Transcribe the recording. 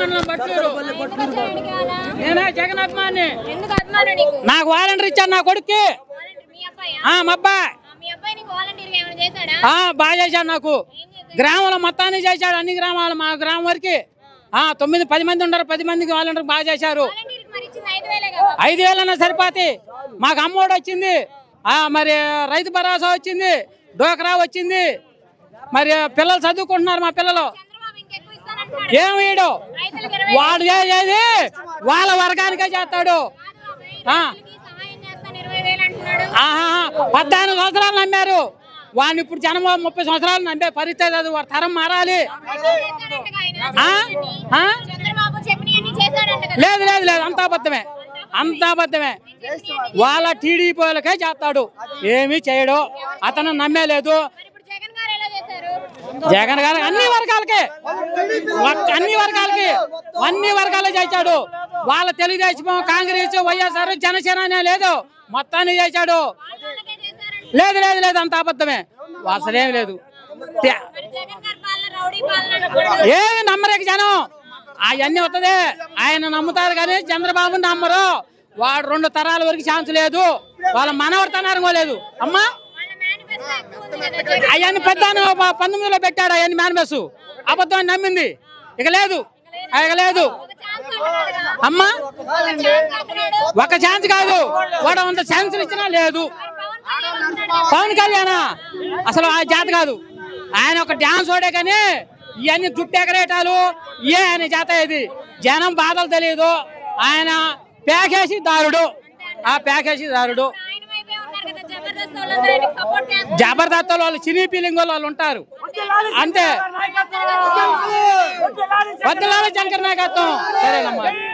మండలం బట్టూరు ఎందుకు వచ్చావు ఇంటికి ఇవాళ? నేనే జగన్ అభిమాని ఎందుకు అభిమానం నీకు నాకు వాలంటీర్ ఇచ్చాను నా కొడుక్కి వాలంటీర్ మీ అబ్బాయా ఆ, మా అబ్బాయి ఆ, మీ అబ్బాయి నీకు వాలంటీర్ ఏమైనా చేశాడా ఆ, బాగా చేశాడు నాకు ఏం చేశాడు గ్రామంలో మొత్తాన్ని చేశాడు అన్ని గ్రామాలు మా గ్రామం వరకు ఆ, తొమ్మిది పది మంది ఉండరు పది మందికి వాలంటీర్ బాగా చేశారు వాలంటీర్కి మరి ఇచ్చింది ఐదు వేలే కదా ఐదు వేలన్నా సరిపోతే మాకు అమ్మఒడి వచ్చింది ఆ, మరి రైతు భరోసా వచ్చింది డోకరా వచ్చింది మరి పిల్లలు చదువుకుంటున్నారు మా పిల్లలు చంద్రబాబు ఇంకెక్కువ ఇస్తానంటున్నాడు ఏం వీడు రైతులకు ఇరవై వాడు చేసేది వాళ్ళ వర్గానికే చేస్తాడు ఆ. రైతులకి సహాయం చేస్తాను ఇరవై వేలు అంటున్నాడు ఆహా పద్నాలుగు సంవత్సరాలు నమ్మారు వాడిని ఇప్పుడు జనం ముప్పై సంవత్సరాలు నమ్మే పరిస్థితి అది వాడి తరం మారాలి చేశాడంటగా ఆయన. ఆ? ఆ? చంద్రబాబు చెప్పినవన్నీ చేశాడంట కదా లేదు లేదు లేదు అంతా అబద్ధమే అంతా అబద్ధమే వాళ్ళ టీడీపీ వాళ్ళకే చేస్తాడు ఏమీ చేయడు అతను నమ్మేలేదు మరి ఇప్పుడు జగన్ గారు ఎలా చేశారు జగన్ గారు అన్ని వర్గాలకి ఒక్క- అన్ని వర్గాలకి అన్ని అన్ని చేశాడు వాళ్ళ తెలుగుదేశం కాంగ్రెస్ వైఎస్ఆర్ జనసేన అనే లేదు మొత్తాన్ని చేశాడు వాళ్ళకే చేశారంట లేదు లేదు లేదు అంత అబద్ధమే అసలేం లేదు తే- మరి జగన్ గారి పాలన రౌడీ పాలన అంటున్నాడు. ఏమి నమ్మరేక జనం అవన్నీ వస్తుంది ఆయన నమ్ముతారు కానీ చంద్రబాబు నమ్మరు వాడు రెండు తరాల వరకు ఛాన్స్ లేదు వాళ్ళ మనవర్తనారం లేదు అమ్మా వాళ్ళ మేనిఫెస్టో ఎక్కువ ఉంది కదా జగన్ అవన్నీ పెద్ద పంతొమ్మిదిలో పెట్టాడు అవన్నీ మేనిఫెస్ అబద్ధం నమ్మింది ఇక లేదు ఇక లేదు ఒక ఛాన్స్ అంటున్నాడు కదా. అమ్మా ఒక ఛాన్స్ అంటున్నాడు ఒక ఛాన్స్ కాదు వాడు అంత ఛాన్స్ ఇచ్చినా లేదు పవన్ కళ్యాణ్ అంటున్నాడు పవన్ కళ్యాణ్ అసలు ఆ జాత కాదు ఆయన ఒక డాన్స్ ఓడే కానీ ఇవన్నీ జుట్టు ఎగరేటాలు ఏ ఆయన జాత ఇది జనం బాధలు తెలియదు ఆయన ప్యాకేజీ దారుడు ఆ ప్యాకేజీ దారుడు ఆయన వైపే ఉన్నారు కదా జబర్దస్త్ వాళ్ళందరూ ఆయనకి సపోర్ట్ చేస్తారు జబర్దస్త్ వాళ్ళు చినీ ఫీలింగ్ వాళ్ళు ఉంటారు అంతే వద్దలాలి శంకర్ నాయకత్వం సరేనమ్మా